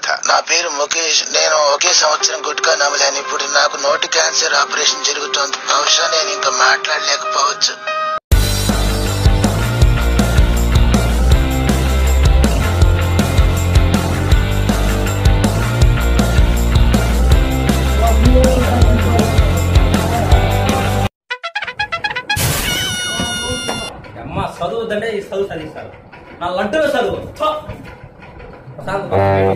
కథ నా పేరు ముఖేష్ నేను ఒకే సంవత్సరం గుట్కా నమ్మలేను ఇప్పుడు నాకు నోటి క్యాన్సర్ ఆపరేషన్ జరుగుతోంది బహుశా నేను ఇంకా మాట్లాడలేకపోవచ్చు అమ్మ చదువుదంటే ఈ చదువు చదివిస్తారు నా లడ్డు చదువు థో. సాగు.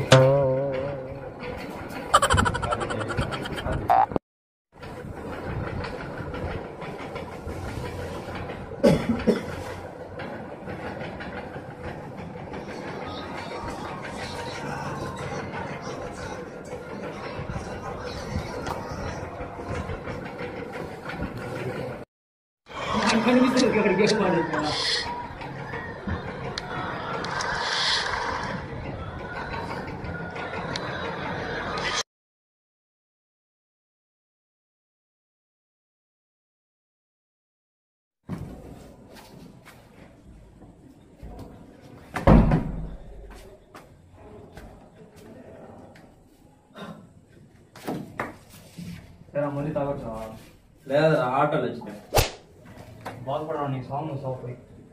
ముందు తాగొచ్చా లేదు ఆటోలు వచ్చినాయి బాధపడరా నీ సాంగ్ సౌకర్యం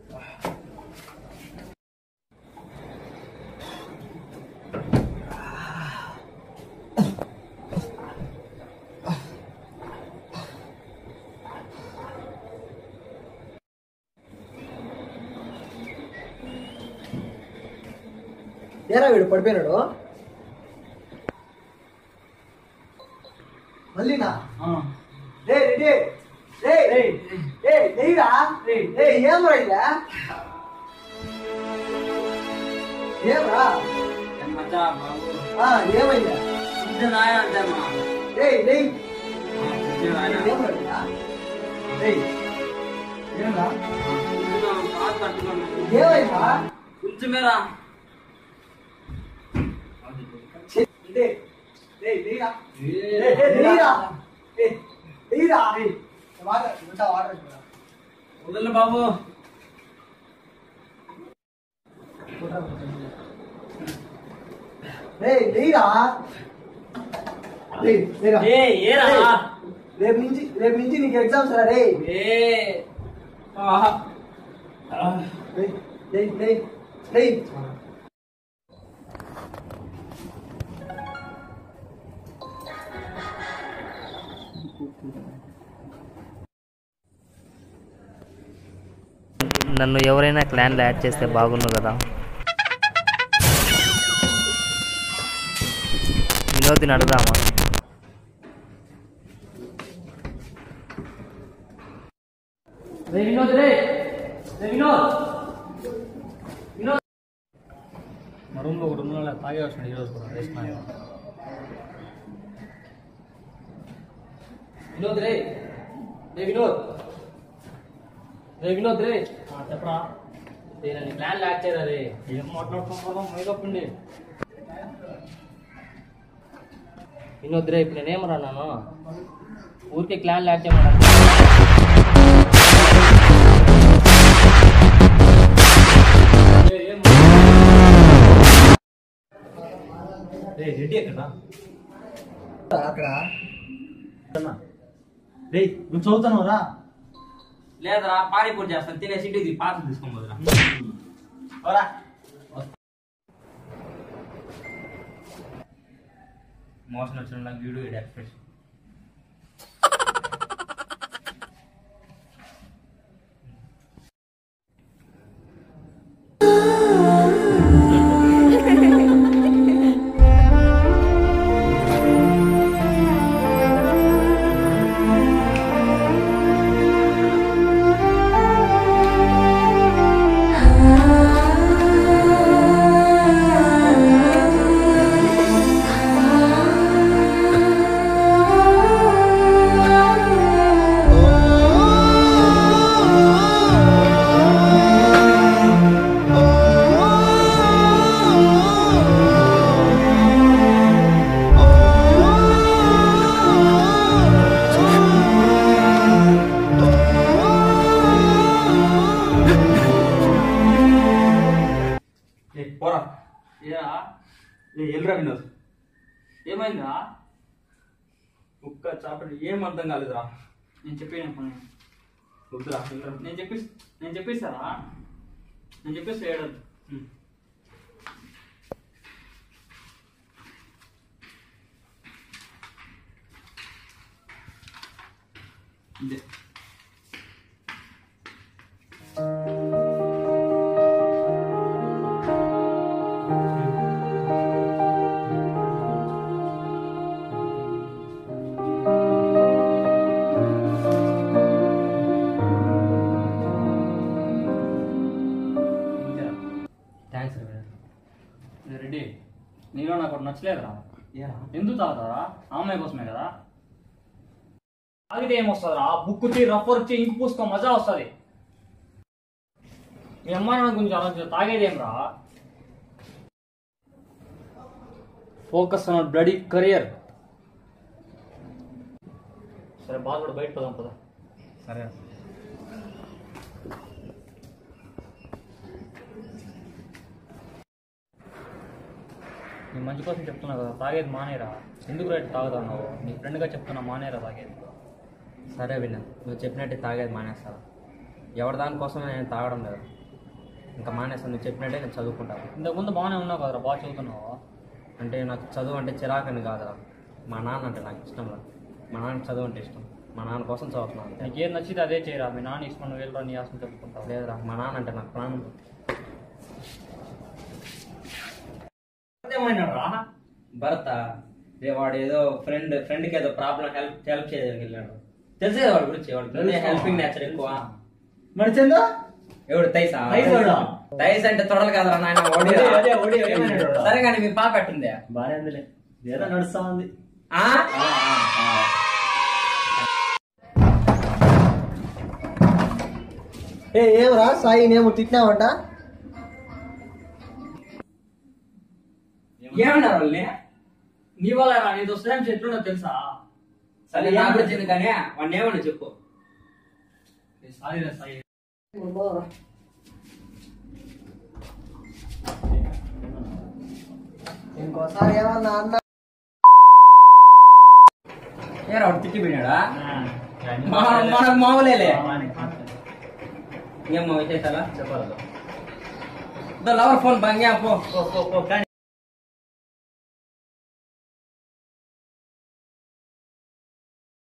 ఏరా వీడు పడిపోయినాడు మళ్ళీనా రే రెడీ రే రే రే లేరా రే ఏం రైదా ఏమరా ఆ, ఏమైందా రే లే ఏం రైదా రే ఏమరా ఏమైందా కొంచెమేరా రే రే లేరా రే రే లేరా రే లేరా రే వాటర్ ఇంత వాటర్ ఇవ్వరా వదలండి బాబు రే లేరా రే లేరా ఏ ఏరా రేయ్, రేపు నుంచి రేపు నుంచి నీకు ఎగ్జామ్స్ రా రే ఏ ఆహా. రే రే రే రే నన్ను ఎవరైనా క్లాన్లో యాడ్ చేస్తే బాగుండు కదా వినోద్ని అడుగుదామా రే వినోద్ రే రే వినోద్ వినోద్ మా రూమ్లో ఒక రూమ్లో తాగే వచ్చినాడు ఈరోజు కూడా వేసిన వినోద్ రే రే వినోద్ రే వినోద్ రే చెప్పరా రే నన్ను ప్లాన్ లాక్ చేయరా రే ఏం మాట్లాడుతున్నాం మైదప్పండి వినోద్ రే ఇప్పుడు నేనేమరా నాను ఊరికే క్లాన్ లాక్ చేయమన్నా రే రెడీ ఎక్కడ అక్కడ రే నువ్వు చదువుతున్నావు రా లేదరా పానీపూరి చేస్తాను తినేసి ఇంటికి పాత తీసుకోబోదురా అవరా మోషన్ వచ్చిన వీడియో ఎక్స్ప్రెషన్ ఆ ఏ ఎల్రా వినోద్ ఏమైందా కుక్క చాపలు ఏం అర్థం కాలేదురా నేను చెప్పిన పని వద్దురా వెళ్ళరా. నేను చెప్పి నేను చెప్పిస్తారా నేను చెప్పేసి ఏడదు ఇదే థ్యాంక్స్ రా ఏ రెడ్డి నీలో నాకు ఒకటి నచ్చలేదురా ఏరా ఎందుకు తాగుతారా ఆ అమ్మాయి కోసమే కదా తాగితే ఏమొస్తుందిరా బుక్ తీ రఫర్ వచ్చి ఇంకు పూసుకో మజా వస్తుంది మీ అమ్మ నాన్న గురించి ఆలోచించ తాగేదేం రా ఫోకస్ ఆన్ బ్లడీ కెరియర్ సరే బాధపడి బయట పోదాం పద సరే నీ మంచి కోసం చెప్తున్నా కదా తాగేది మానేరా ఎందుకు రేటు తాగుతున్నావు నీ ఫ్రెండ్గా చెప్తున్నా మానేరా తాగేది సరే విన్నా నువ్వు చెప్పినట్టే తాగేది మానేస్తాను ఎవరి దానికోసం నేను తాగడం లేదు ఇంకా మానేస్తాను నువ్వు చెప్పినట్టే నేను చదువుకుంటాను ఇంతకుముందు బాగానే ఉన్నావు కదరా బాగా చదువుతున్నావు అంటే నాకు చదువు అంటే చిరాకని కాదురా మా నాన్న అంటే నాకు ఇష్టం లేదు మా నాన్న చదువు అంటే ఇష్టం మా నాన్న కోసం చదువుతున్నాను అంతే. నీకు ఏం నచ్చితే అదే చేయరా మీ నాన్న ఇష్టం నువ్వు వెళ్ళరా నీ ఆశను చెప్పుకుంటావు లేదురా మా నాన్న అంటే నాకు ప్రాణం భర్త రే వాడు ఏదో ఫ్రెండ్ ఫ్రెండ్కి ఏదో ప్రాబ్లం హెల్ప్ హెల్ప్ చేయడానికి వెళ్ళాడు తెలిసే వాడి గురించి వాడికి హెల్పింగ్ నేచర్ ఎక్కువ మరి చందు ఎవడు తైసా తైసోడా? తైస్ అంటే తొడలు కదరా నాయన ఓడి అదే, అదే, ఓడి, ఏమన్నాడు? సరే కానీ మీ పాప ఎట్టుంది బానే ఉందిలే ఏదో నడుస్తా ఉంది ఆ? ఏ ఏమరా సాయి నేమో తిట్టినావంట ఏమన్నారు వాళ్ళని నీ వల్ల రా నీతో స్నేహం ఎట్లుండో తెలుసా సరే నా గురించి ఎందుకు కానీ వాడిని ఏమన్నా చెప్పు సారీ రా సాయి ఇంకోసారి ఏమన్నా అన్న ఏరా వాడు తిట్టి పోయినాడా మా- మనకు మామూలేలే ఏమో విశేషాలా చెప్పాలి లవర్ ఫోన్ బంగా పో కానీ